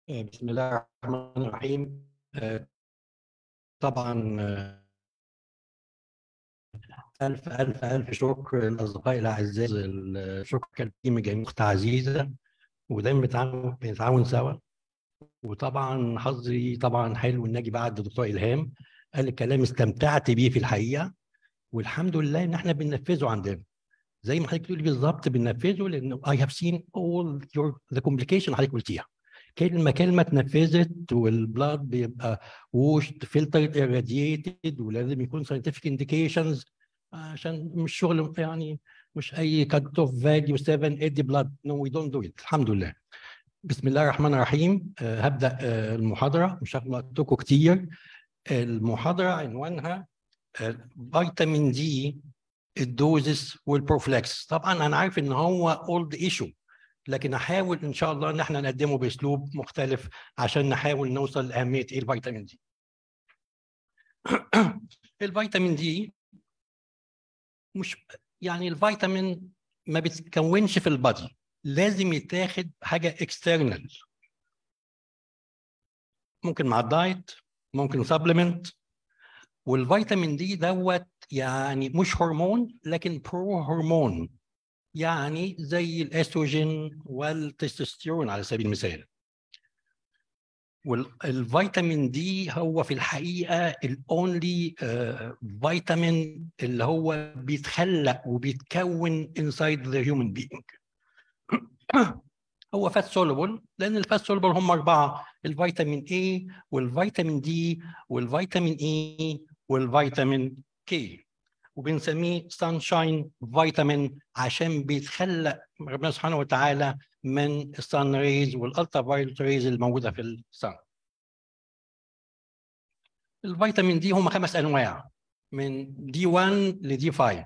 بسم الله الرحمن الرحيم آه، طبعا آه، ألف ألف ألف شكر للأصدقاء الأعزاء الشكر التيم جميع أخت عزيزة ودايما بنتعاون بنتعاون سوا وطبعا حظي طبعا حلو إن أجي بعد الدكتور إلهام قال الكلام استمتعت بيه في الحقيقة والحمد لله إن إحنا بننفذه عندنا زي ما حضرتك بتقولي بالظبط بننفذه لأنه I have seen all your the complication حضرتك قلتيها كلمه كلمه اتنفذت والبلاد بيبقى ووشد فلترد irradiated ولازم يكون scientific indications عشان مش شغل يعني مش اي كات اوف فاليو 7 ادي بلاد نو وي دونت دو ات الحمد لله بسم الله الرحمن الرحيم أه هبدا أه المحاضره مش هاخد وقتكم كتير المحاضره عنوانها أه فيتامين دي الدوزس والبروفلاكس طبعا انا عارف ان هو اولد ايشو لكن احاول ان شاء الله ان احنا نقدمه باسلوب مختلف عشان نحاول نوصل لاهميه ايه الفيتامين دي. الفيتامين دي مش يعني الفيتامين ما بتتكونش في البادي لازم يتاخد حاجه اكسترنال ممكن مع الدايت ممكن سبلمنت والفيتامين دي دوت يعني مش هرمون لكن برو هرمون يعني زي الاستروجين والتستوستيرون على سبيل المثال والفيتامين دي هو في الحقيقه الاونلي فيتامين اللي هو بيتخلق وبيتكون inside the human being هو فات سولوبل لان الفات سولوبل هم اربعه الفيتامين A والفيتامين دي والفيتامين E والفيتامين K وبنسميه سانشاين فيتامين عشان بيتخلق ربنا سبحانه وتعالى من السان ريز والالترا فايولت ريز الموجوده في السن. الفيتامين دي هم خمس انواع من دي 1 لدي 5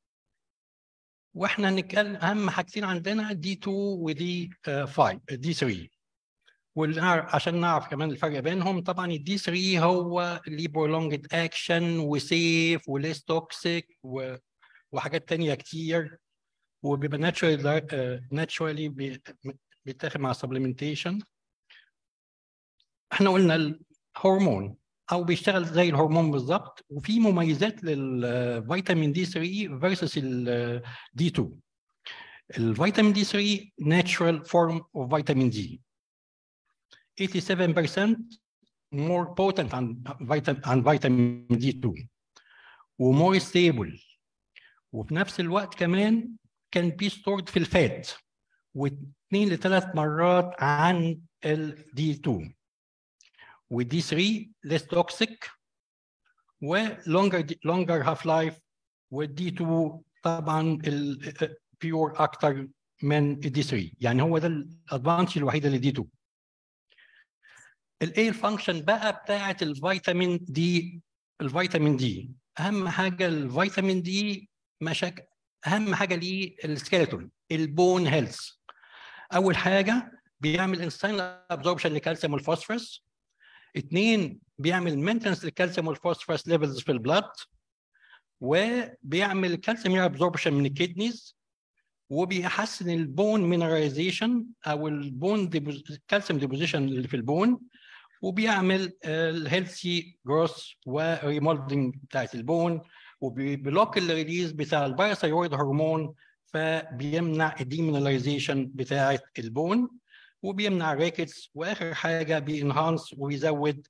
واحنا هنتكلم اهم حاجتين عندنا دي 2 ودي 5 دي 3 وعشان نعرف كمان الفرق بينهم طبعا الدي 3 هو ليه برولونجد اكشن وسيف وليس توكسيك وحاجات تانية كتير وبيبقى ناتشورالي ناتشورالي بيتاخد مع سبلمنتيشن احنا قلنا الهرمون او بيشتغل زي الهرمون بالظبط وفي مميزات للفيتامين دي 3 فيرسس الدي 2 الفيتامين دي 3 natural form of vitamin D 87% more potent than vitamin عن فيتامين دي 2 ومور ستيبل وفي نفس الوقت كمان كان بي ستورد في الفات واثنين لثلاث مرات عن الدي 2 والدي 3 less toxic ولونجر لونجر هاف لايف والدي 2 طبعا البيور اكتر من الدي 3 يعني هو ده الادفانتج الوحيده للدي 2 الايه الفانكشن بقى بتاعه الفيتامين دي الفيتامين دي اهم حاجه الفيتامين دي مشاكل اهم حاجه ليه السكيلتون البون هيلث اول حاجه بيعمل انسان ابزوربشن للكالسيوم والفوسفورس اثنين بيعمل مينتنس للكالسيوم والفوسفورس ليفلز في البلاد وبيعمل كالسيوم ابزوربشن من الكدنيز وبيحسن البون مينراليزيشن او البون كالسيوم ديبوزيشن اللي في البون وبيعمل الهيلثي جروث وريمولدنج بتاعت البون وبيبلوك الريليز بتاع الباراثايرويد هرمون فبيمنع الديمينراليزيشن بتاعت البون وبيمنع الريكتس واخر حاجه بينهانس ويزود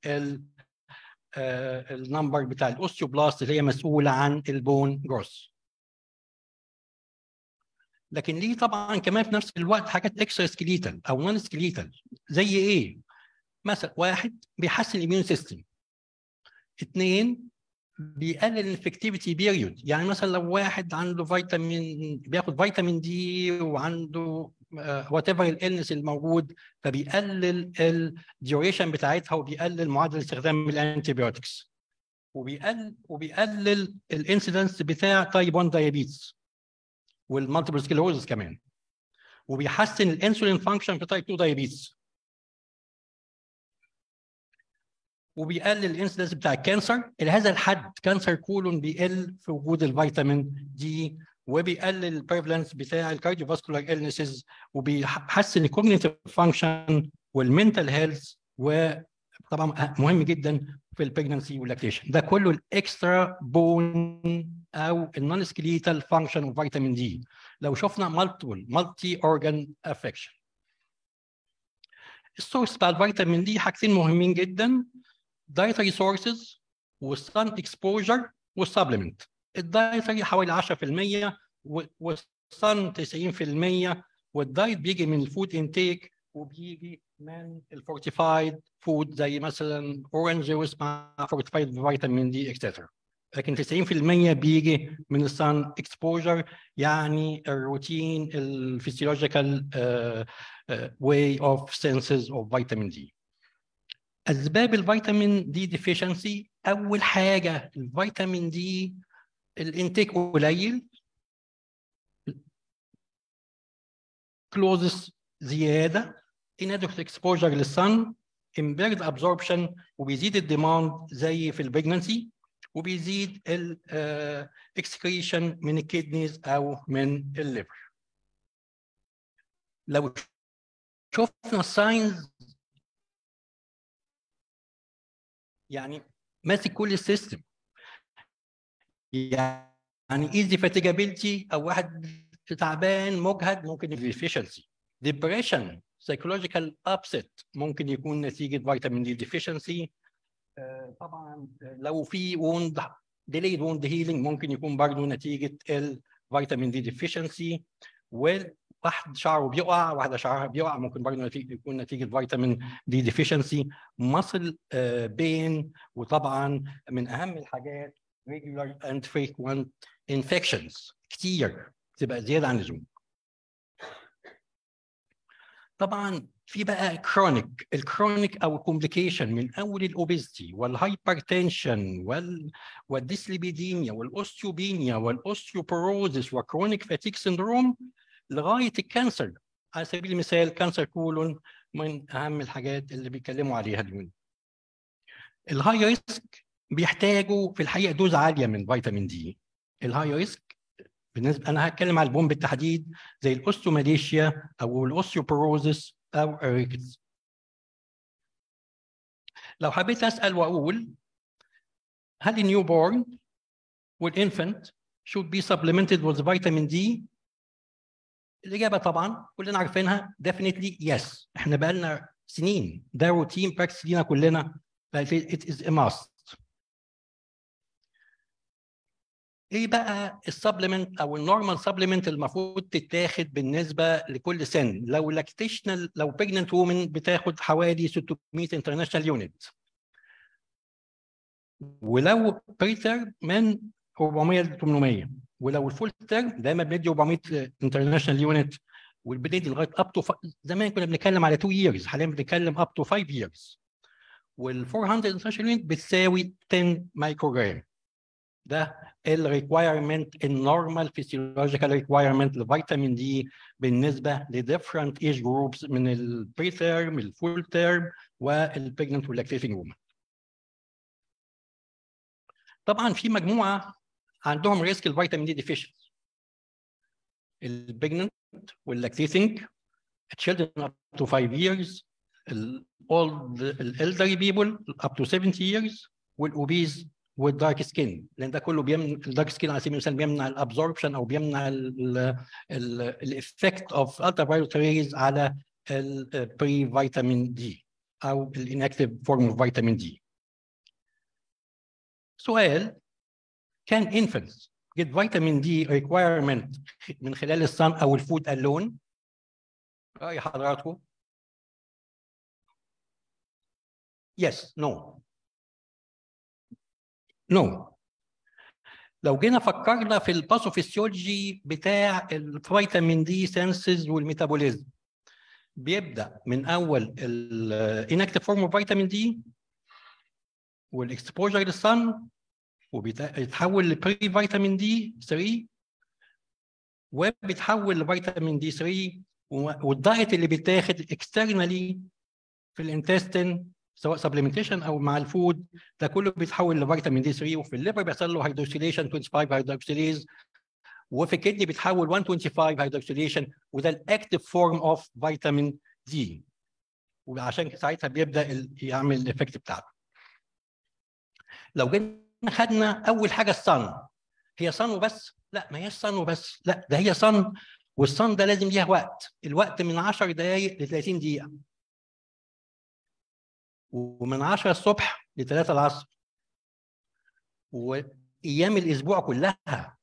النمبر بتاع الاوستيوبلاست اللي هي مسؤوله عن البون جروث لكن ليه طبعا كمان في نفس الوقت حاجات اكسترا سكليتال او نون سكليتال زي ايه؟ مثلا واحد بيحسن الاميون سيستم اثنين بيقلل الانفكتيفيتي بيريود يعني مثلا لو واحد عنده فيتامين بياخد فيتامين دي وعنده وات ايفر الالنس الموجود فبيقلل الديوريشن بتاعتها وبيقلل معدل استخدام الانتيبيوتكس وبيقلل وبيقلل الانسيدنس بتاع تايب 1 دايابيتس والمالتيبل سكلروزس كمان وبيحسن الانسولين فانكشن في تايب 2 دايابيتس وبيقلل الانسيدنس بتاع الكانسر الى هذا الحد كانسر كولون بيقل في وجود الفيتامين دي وبيقلل البريفلنس بتاع الكارديوفاسكولار النسز وبيحسن الكوجنيتيف فانكشن والمنتال هيلث وطبعا مهم جدا في البريجنسي واللاكتيشن ده كله الاكسترا بون او النون سكليتال فانكشن اوف فيتامين دي لو شفنا مالتيبل مالتي اورجان افكشن السورس بتاع الفيتامين دي حاجتين مهمين جدا dietary sources والسن اكسبوجر والسبلمنت الدايتري حوالي 10% والسن 90% والدايت بيجي من الفود انتيك وبيجي من الفورتيفايد فود زي مثلا اورنج جوس مع فورتيفايد فيتامين دي اكسترا لكن 90% بيجي من السان اكسبوجر يعني الروتين الفسيولوجيكال واي اوف سنسز اوف فيتامين دي اسباب الفيتامين دي ديفيشنسي اول حاجه الفيتامين دي الانتيك قليل كلوزس زياده inadequate اكسبوجر للسن impaired absorption وبيزيد الديماند زي في البريجنسي وبيزيد الاكسكريشن من الكدنيز او من الليفر لو شفنا الساينز يعني ماسك كل السيستم يعني ايزي فاتيجابيلتي او واحد تعبان مجهد ممكن ديفيشنسي ديبريشن سايكولوجيكال ابسيت ممكن يكون نتيجه فيتامين دي ديفيشنسي طبعا لو في ووند ديليد ووند هيلينج ممكن يكون برضه نتيجه الفيتامين دي ديفيشنسي واحد شعره بيقع واحده شعرها بيقع ممكن برضه نتيجة يكون نتيجه فيتامين دي ديفيشنسي ماسل بين وطبعا من اهم الحاجات regular and frequent infections كتير تبقى زياده عن اللزوم طبعا في بقى كرونيك الكرونيك او الكومبليكيشن من اول الاوبيستي والهايبرتنشن وال والديسليبيديميا والاوستيوبينيا والاوستيوبوروزس وكرونيك فاتيك سندروم لغايه الكانسر على سبيل المثال كانسر كولون من اهم الحاجات اللي بيتكلموا عليها اليوم الهاي ريسك بيحتاجوا في الحقيقه دوز عاليه من فيتامين دي الهاي ريسك بالنسبه انا هتكلم على البوم بالتحديد زي الاوستوماليشيا او الاوستيوبروزس او الريكتس لو حبيت اسال واقول هل النيو بورن والانفنت should be supplemented with vitamin D الاجابه طبعا كلنا عارفينها definitely yes احنا بقى لنا سنين ده روتين براكتس لينا كلنا it is a must ايه بقى السبلمنت او النورمال سبلمنت المفروض تتاخد بالنسبه لكل سن لو لاكتيشنال لو بيجننت وومن بتاخد حوالي 600 انترناشونال يونت ولو بريتر من 400 ل 800 ولو الفول تيرم دايما بندي 400 انترناشونال يونت والبندي لغايه اب تو زمان كنا بنتكلم على 2 years حاليا بنتكلم اب تو 5 years وال 400 انترناشونال يونت بتساوي 10 مايكروجرام ده الريكوايرمنت النورمال فيسيولوجيكال ريكوايرمنت لفيتامين دي بالنسبه لديفرنت ايج جروبس من البري تيرم الفول تيرم والبريجننت واللاكتيتنج وومن طبعا في مجموعه عندهم ريسك الفيتامين دي ديفيشنسي البريجننت واللاكتيتنج children up to 5 years old elderly people up to 70 years والاوبيز والدارك سكين لان ده كله بيمنع الدارك سكين على سبيل المثال بيمنع الابزوربشن او بيمنع الايفكت اوف الترا فايولت ريز على البري فيتامين دي او الانكتيف فورم اوف فيتامين دي سؤال كان infants get vitamin D requirement من خلال الصن او الفود الون راي حضراتكم yes no نو no. لو جينا فكرنا في الباثوفيسيولوجي بتاع الفيتامين دي سنسز والميتابوليزم بيبدا من اول الانكتيف فورم اوف فيتامين دي والاكسبوجر للصن وبيتحول لبري فيتامين دي 3 وبيتحول لفيتامين دي 3 والدايت اللي بيتاخد اكسترنالي في الانتستين سواء سبلمنتيشن او مع الفود ده كله بيتحول لفيتامين دي 3 وفي الليفر بيحصل له هيدروكسيليشن 25 هيدروكسيليز وفي الكدني بيتحول 125 هيدروكسيليشن وده الاكتيف فورم اوف فيتامين دي وعشان ساعتها بيبدا يعمل الايفكت بتاعته لو جينا خدنا اول حاجه الصن هي صن وبس لا ما هيش صن وبس لا ده هي صن والصن ده لازم ليها وقت الوقت من 10 دقائق ل 30 دقيقه ومن 10 الصبح ل 3 العصر وايام الاسبوع كلها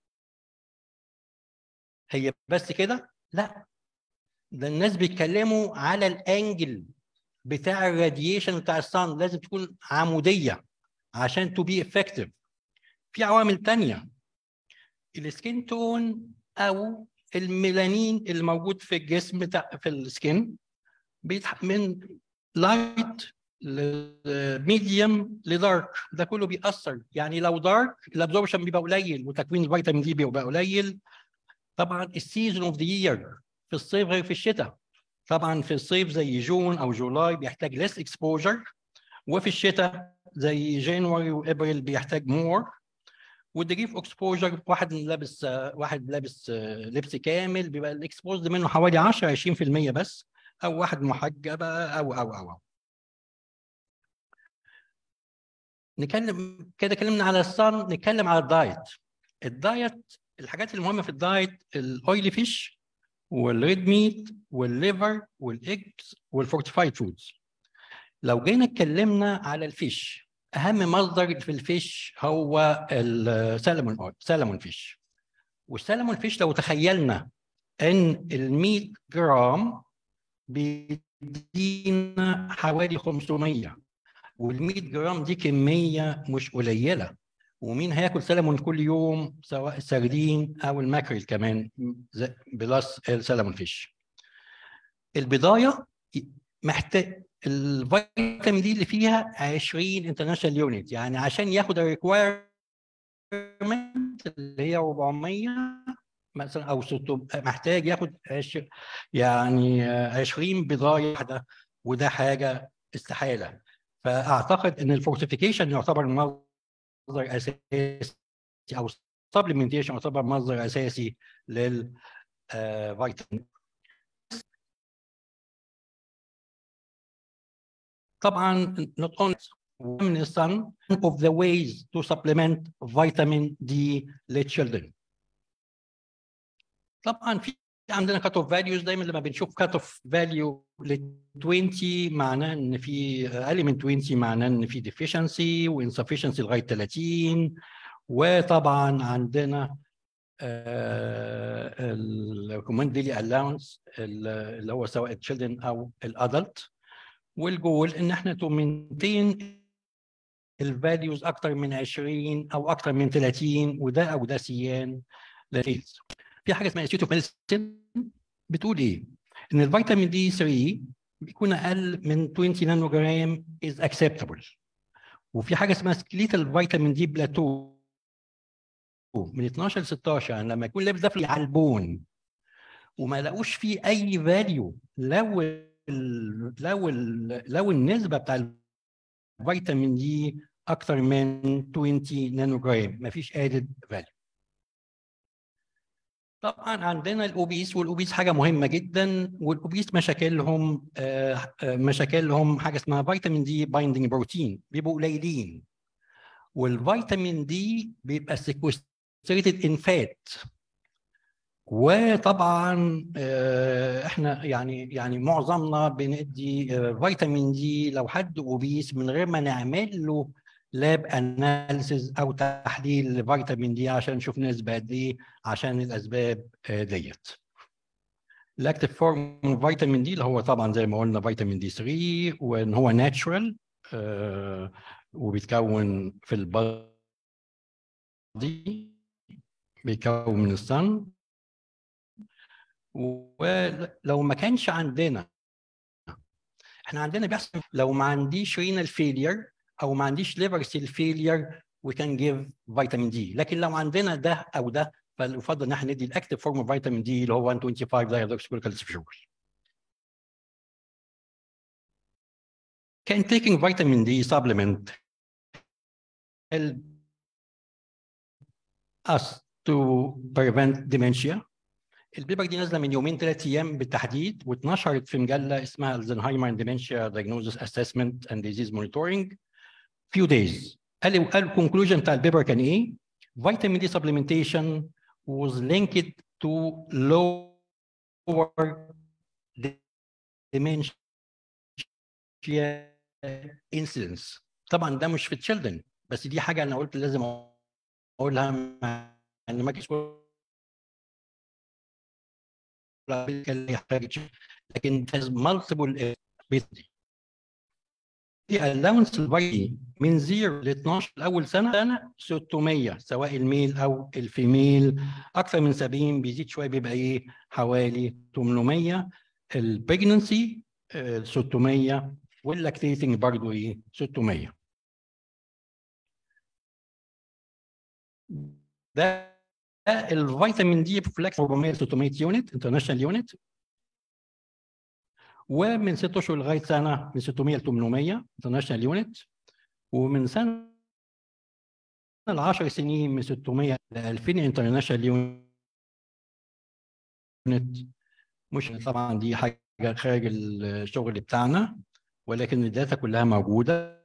هي بس كده لا ده الناس بيتكلموا على الانجل بتاع الراديشن بتاع الصن لازم تكون عموديه عشان تو بي افكتيف في عوامل تانية السكين تون او الميلانين الموجود في الجسم بتاع في السكين بيتح... من لايت لميديوم لدارك ده كله بيأثر يعني لو دارك الابزوربشن بيبقى قليل وتكوين الفيتامين دي بيبقى قليل طبعا السيزون اوف ذا يير في الصيف غير في الشتاء طبعا في الصيف زي جون او جولاي بيحتاج ليس اكسبوجر وفي الشتاء زي جانوري وابريل بيحتاج مور والديجري اوف اكسبوجر واحد لابس واحد لابس لبس كامل بيبقى الاكسبوز منه حوالي 10 20% بس او واحد محجبه او او او, أو. نتكلم كده اتكلمنا على الصن نتكلم على الدايت الدايت الحاجات المهمه في الدايت الاويلي فيش والريد ميت والليفر والايجز والفورتيفايد فودز لو جينا اتكلمنا على الفيش اهم مصدر في الفيش هو السلمون سلمون فيش والسلمون فيش لو تخيلنا ان ال 100 جرام بيدينا حوالي 500 وال 100 جرام دي كميه مش قليله ومين هياكل سلمون كل يوم سواء السردين او الماكريل كمان بلس السلمون فيش البضايه محتاج الفيتامين دي اللي فيها 20 انترناشونال يونت يعني عشان ياخد الريكوايرمنت اللي هي 400 مثلا او 600 محتاج ياخد يعني 20 بضايه واحده وده حاجه استحاله فاعتقد ان الفورتيفيكيشن يعتبر مصدر اساسي او سبلمنتيشن يعتبر مصدر اساسي للفيتامين طبعا not only من sun of the ways to supplement vitamin D للchildren طبعا في عندنا كات اوف فاليوز دايما لما بنشوف كات اوف فاليو ل 20 معناه ان في اقل من 20 معناه ان في ديفيشنسي وانسفشنسي لغايه 30 وطبعا عندنا الريكومند ديلي الاونس اللي هو سواء التشيلدرن او الادلت والجول ان احنا تو مينتين الفاليوز اكتر من 20 او اكتر من 30 وده او ده سيان للفيز في حاجه اسمها انستيتيوت اوف ميديسن بتقول ايه؟ ان الفيتامين دي 3 بيكون اقل من 20 نانو جرام از اكسبتبل وفي حاجه اسمها سكليتال فيتامين دي بلاتو من 12 ل 16 يعني لما يكون لابس ده على البون وما لقوش فيه اي فاليو لو ال لو ال لو النسبه بتاع الفيتامين دي اكتر من 20 نانو جرام مفيش ادد فاليو طبعا عندنا الاوبيس والاوبيس حاجه مهمه جدا والاوبيس مشاكلهم مشاكلهم حاجه اسمها فيتامين دي بايندنج بروتين بيبقوا قليلين والفيتامين دي بيبقى سيكوستريتد ان فات وطبعا احنا يعني يعني معظمنا بندي فيتامين دي لو حد اوبيس من غير ما نعمل له لاب اناليسيز او تحليل لفيتامين دي عشان نشوف نسبه قد ايه عشان الاسباب ديت. الاكتف فورم من فيتامين دي اللي هو طبعا زي ما قلنا فيتامين دي 3 وان هو ناتشورال آه وبيتكون في البادي بيتكون من الصن ولو ما كانش عندنا احنا عندنا بيحصل لو ما عنديش رينال فيلير او ما عنديش ليفر سيل فيلير وي كان جيف فيتامين دي لكن لو عندنا ده او ده فاليفضل ان احنا ندي الاكتف فورم اوف فيتامين دي اللي هو 125 دايهيدروكسيكوليكال Can taking vitamin D supplement help us to prevent dementia? البيبر دي نازله من يومين ثلاث ايام بالتحديد واتنشرت في مجله اسمها الزنهايمر ديمنشيا دايجنوزس اسسمنت اند ديزيز مونيتورنج فيو دايز قال قال الكونكلوجن بتاع البيبر كان ايه؟ فيتامين دي supplementation was linked to lower dementia incidence طبعا ده مش في التشيلدرن بس دي حاجه انا قلت لازم اقولها مع ان ما كانش لكن has multiple في الاونس الفيتامين من 0 ل 12 اول سنه سنه 600 سواء الميل او الفيميل اكثر من 70 بيزيد شويه بيبقى ايه حوالي 800 البريجنسي 600 واللاكتيتنج برضه ايه 600 ده الفيتامين دي فلكس 400 600 يونت انترناشونال يونت ومن ست اشهر لغايه سنه من 600 ل 800 انترناشونال يونت ومن سنه ل 10 سنين من 600 ل 2000 انترناشونال يونت مش طبعا دي حاجه خارج الشغل بتاعنا ولكن الداتا كلها موجوده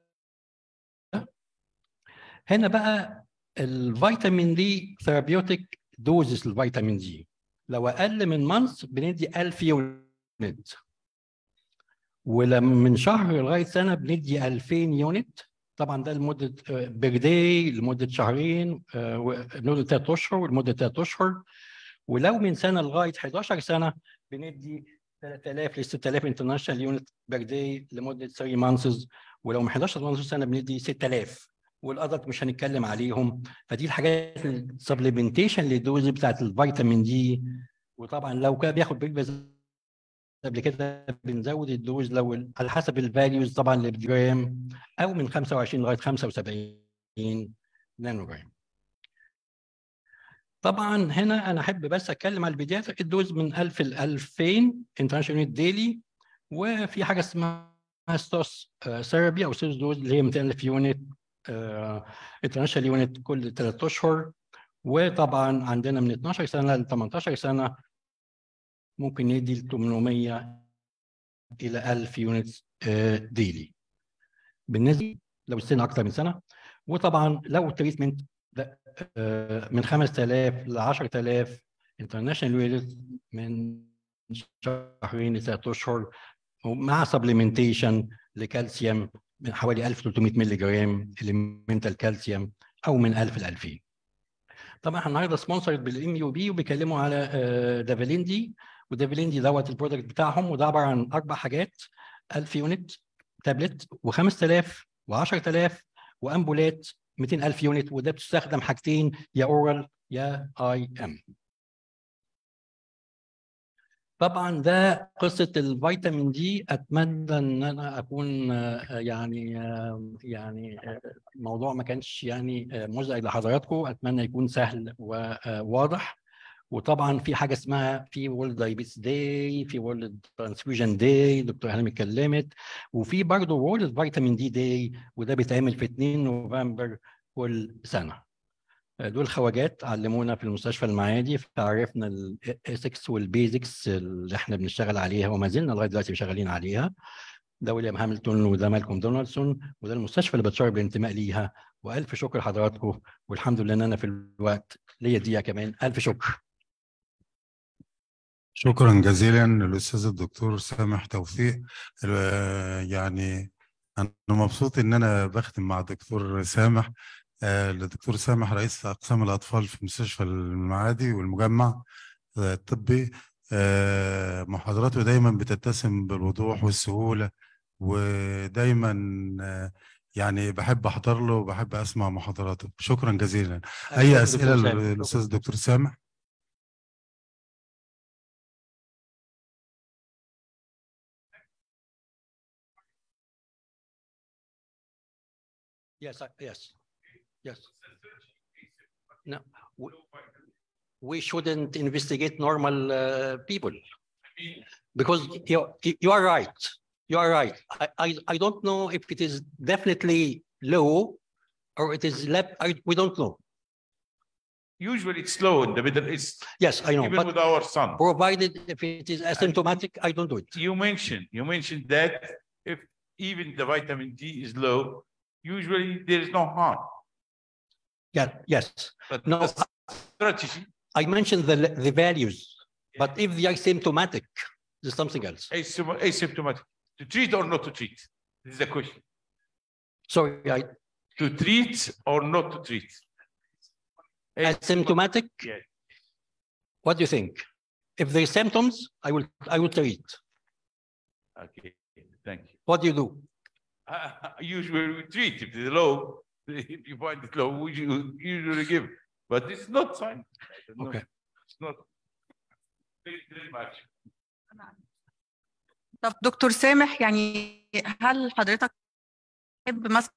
هنا بقى الفيتامين دي ثيرابيوتيك دوزز الفيتامين دي لو اقل من مانث بندي 1000 يونت ولما من شهر لغايه سنه بندي 2000 يونت طبعا ده لمده بير داي لمده شهرين لمده ثلاث اشهر ولمده ثلاث اشهر ولو من سنه لغايه 11 سنه بندي 3000 ل 6000 انترناشونال يونت بير داي لمده 3 مانثز ولو من 11 ل 12 سنه بندي 6000 والادلت مش هنتكلم عليهم فدي الحاجات السبلمنتيشن للدوز بتاعت الفيتامين دي وطبعا لو كان بياخد بريك قبل كده بنزود الدوز لو على حسب الفاليوز طبعا للجرام او من 25 لغايه 75 نانو جرام. طبعا هنا انا احب بس اتكلم على البيدياتريك الدوز من 1000 ل 2000 انترناشونال يونت ديلي وفي حاجه اسمها ستوس ثيرابي او ستوس دوز اللي هي 200000 يونت انترناشونال يونت كل ثلاث اشهر وطبعا عندنا من 12 سنه ل 18 سنه ممكن يدي 800 الى 1000 يونت ديلي بالنسبه لو السن اكثر من سنه وطبعا لو التريتمنت من 5000 ل 10000 انترناشونال يونت من شهرين لثلاث اشهر مع سبلمنتيشن لكالسيوم من حوالي 1300 مللي جرام اليمنتال كالسيوم او من 1000 ل 2000 طبعا احنا النهارده سبونسرد بالام يو بي وبيكلموا على دافاليندي ودافاليندي دوت البرودكت بتاعهم وده عباره عن اربع حاجات 1000 يونت تابلت و5000 و10000 وامبولات 200000 يونت وده بتستخدم حاجتين يا اورال يا اي ام طبعا ده قصه الفيتامين دي اتمنى ان انا اكون يعني يعني الموضوع ما كانش يعني مزعج لحضراتكم اتمنى يكون سهل وواضح وطبعا في حاجه اسمها في وورلد دايبيتس داي في وورلد ترانسفيوجن داي دكتور هانم اتكلمت وفي برضه وورلد فيتامين دي داي وده بيتعمل في 2 نوفمبر كل سنه دول خواجات علمونا في المستشفى المعادي فعرفنا الاسكس والبيزكس اللي احنا بنشتغل عليها وما زلنا لغايه دلوقتي شغالين عليها ده ويليام هاملتون وده مالكوم دونالدسون وده المستشفى اللي بتشرب بالانتماء ليها والف شكر لحضراتكم والحمد لله ان انا في الوقت ليا دقيقه كمان الف شكر شكرا جزيلا للاستاذ الدكتور سامح توفيق يعني انا مبسوط ان انا بختم مع الدكتور سامح الدكتور سامح رئيس اقسام الاطفال في مستشفى المعادي والمجمع الطبي محاضراته دايما بتتسم بالوضوح والسهوله ودايما يعني بحب احضر له وبحب اسمع محاضراته شكرا جزيلا اي اسئله للاستاذ الدكتور سامح Yes, yes, yes. No, we, we shouldn't investigate normal uh, people because you, you are right. You are right. I, I, I don't know if it is definitely low or it is left. I, we don't know. Usually it's low in the Middle East, Yes, I know, even but with our son. provided if it is asymptomatic, I don't do it. You mentioned, you mentioned that if even the vitamin D is low, usually there is no harm. Yeah, yes. But No, the strategy I mentioned the, the values, but if they are symptomatic, there's something else. asym- asymptomatic, to treat or not to treat? This is the question. Sorry, I, To treat or not to treat? asymptomatic, Yeah. what do you think? If there are symptoms, I will, I will treat. Okay, thank you. What do you do? Uh, Usually we treat if it's low, if you find it low, we u- usually give, but it's not sign. I don't know. Okay. It's not. Very, very much. طب دكتور سامح يعني هل حضرتك تحب مثلا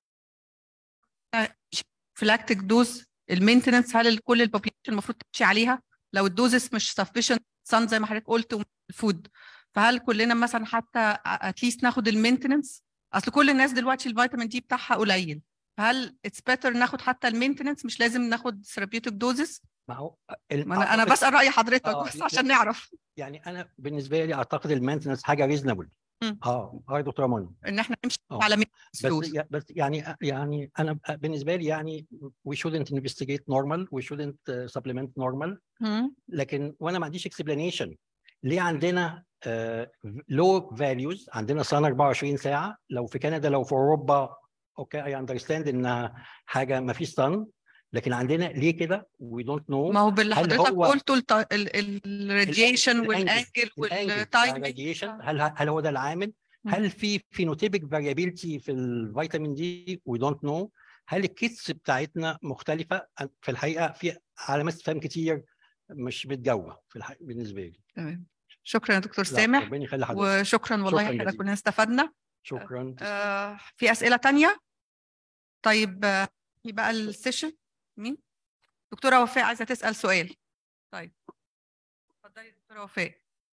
فلاكتيك دوز المينتننس هل كل البوبيليشن المفروض تمشي عليها لو الدوزس مش sufficient sun زي ما حضرتك قلت الفود فهل كلنا مثلا حتى اتليست ناخد المينتننس اصل كل الناس دلوقتي الفيتامين دي بتاعها قليل فهل اتس بيتر ناخد حتى المينتننس مش لازم ناخد ثيرابيوتيك دوزز ما هو ما انا انا أعتقد- بسال راي حضرتك آه، بس لا- عشان نعرف يعني انا بالنسبه لي اعتقد المينتنس حاجه ريزونبل مم. اه اه يا دكتور منى ان احنا نمشي آه. على بس دوز يا- بس يعني يعني انا بالنسبه لي يعني we shouldn't investigate normal we shouldn't uh, supplement normal مم. لكن وانا ما عنديش explanation ليه عندنا لو فاليوز عندنا سنه 24 ساعه لو في كندا لو في اوروبا اوكي اي اندرستاند انها حاجه ما فيش سن لكن عندنا ليه كده وي دونت نو ما هو باللي هل حضرتك هو- قلته الراديشن والانجل والتايمنج الراديشن هل هل هو ده العامل؟ مم. هل في فينوتيبك فاريابيلتي في الفيتامين دي وي دونت نو هل الكيتس بتاعتنا مختلفه في الحقيقه في علامات استفهام كتير مش متجاوبه في الحقيقه بالنسبه لي تمام شكرا يا دكتور لا، سامح ربنا يخلي حضرتك وشكرا والله شكراً احنا جزيلاً. كنا استفدنا شكرا آه في اسئله تانية طيب آه، في بقى السيشن مين دكتوره وفاء عايزه تسال سؤال طيب اتفضلي دكتوره وفاء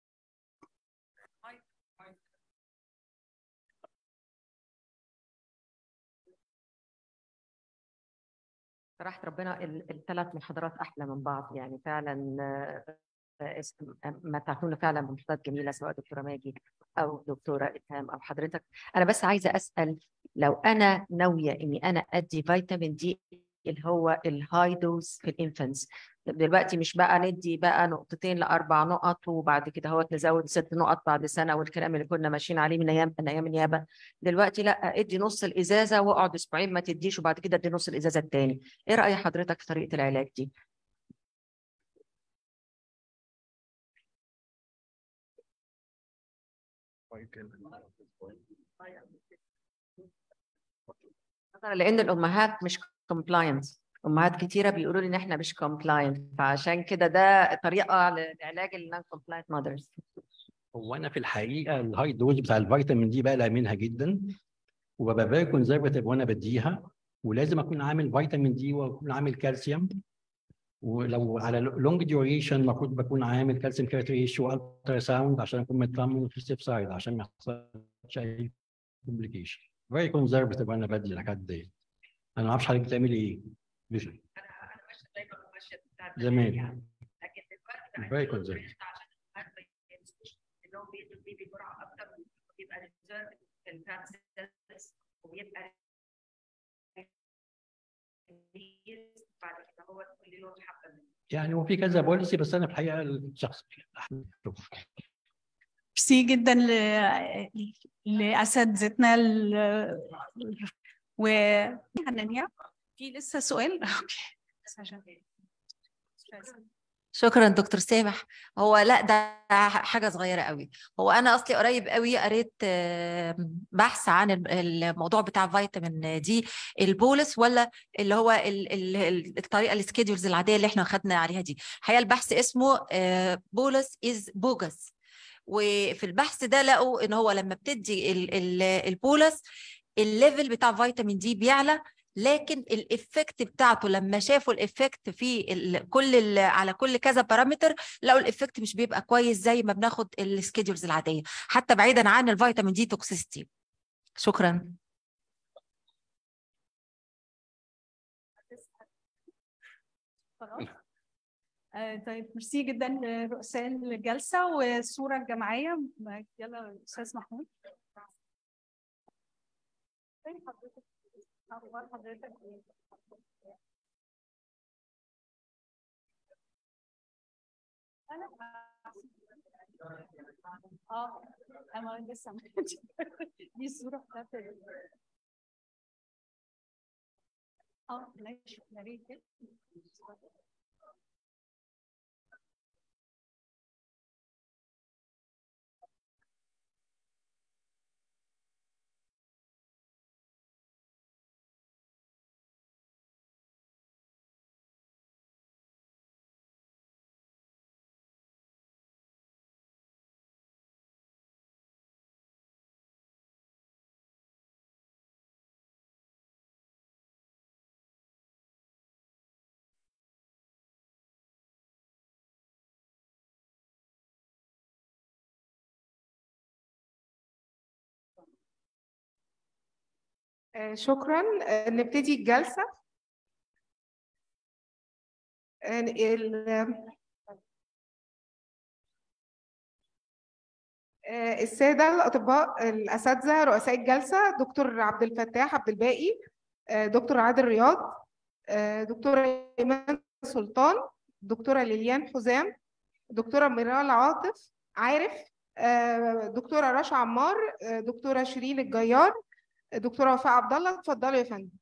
صراحة ربنا الثلاث محاضرات أحلى من بعض يعني فعلا آه، آه، اس- متعتونا فعلا بمحاضرات جميلة سواء دكتورة ماجي أو دكتورة إلهام أو حضرتك أنا بس عايزة أسأل لو أنا ناوية إني أنا أدي فيتامين دي اللي هو الهاي دوز في الانفنتس دلوقتي مش بقى ندي بقى نقطتين لأربع نقط وبعد كده هو نزود ست نقط بعد سنة والكلام اللي كنا ماشيين عليه من أيام من أيام النيابة دلوقتي لا ادي نص الإزازة واقعد أسبوعين ما تديش وبعد كده ادي نص الإزازة التاني ايه رأي حضرتك في طريقة العلاج دي؟ نظرا لأن الأمهات مش كومبلاينت أمهات كتيرة بيقولوا لي إن إحنا مش كومبلاينت فعشان كده ده طريقة لعلاج النون كومبلاينت ماذرز هو انا في الحقيقه الهاي دوز بتاع الفيتامين دي بقلق منها جدا وببقى فيري كونزرفتيف وانا بديها ولازم اكون عامل فيتامين دي واكون عامل كالسيوم ولو على لونج ديوريشن المفروض بكون عامل كالسيوم كيرات ريشيو الترا ساوند عشان اكون مطمن في السيف سايد عشان ما يحصلش اي كومبليكيشن فيري كونزرفتيف وانا بدي الحاجات دي انا ما اعرفش حضرتك بتعملي ايه مش- زمان لكن دلوقتي Very conservative. انهم بيدوا البيبي جرعه اكتر وبيبقى ريزيرف في الفات سيلز وبيبقى بعد كده هو كل يوم حبه منه يعني هو في كذا بوليسي بس انا في الحقيقه الشخص ميرسي جدا ل- لاساتذتنا ال- و حنانيا في لسه سؤال اوكي بس عشان شكرا دكتور سامح هو لا ده حاجه صغيره قوي هو انا اصلي قريب قوي قريت آه، بحث عن الم- الموضوع بتاع فيتامين دي البولس ولا اللي هو ال- ال- ال- الطريقه السكيدولز العاديه اللي احنا خدنا عليها دي الحقيقه البحث اسمه آه، بولس از بوجس وفي البحث ده لقوا ان هو لما بتدي ال- ال- البولس الليفل بتاع فيتامين دي بيعلى لكن الافكت بتاعته لما شافوا الافكت في ال كل ال على كل كذا بارامتر لقوا الافكت مش بيبقى كويس زي ما بناخد السكيدولز العاديه حتى بعيدا عن الفيتامين دي توكسيستي شكرا آه، طيب ميرسي جدا لرؤساء الجلسة والصورة الجماعية يلا أستاذ محمود فين حضرتك؟ أخبار حضرتك إيه؟ أنا اه انا لسه ما دي الصورة بتاعت ال- اه ماشي يا ريت كده. آه، شكرا آه، نبتدي الجلسة آه، ال- آه، السادة الأطباء الأساتذة رؤساء الجلسة دكتور عبد الفتاح عبد الباقي آه، دكتور عادل رياض آه، دكتورة إيمان سلطان دكتورة ليليان حزام دكتورة ميرال عاطف عارف آه، دكتورة رشا عمار آه، دكتورة شيرين الجيار دكتورة وفاء عبد الله اتفضلوا يا فندم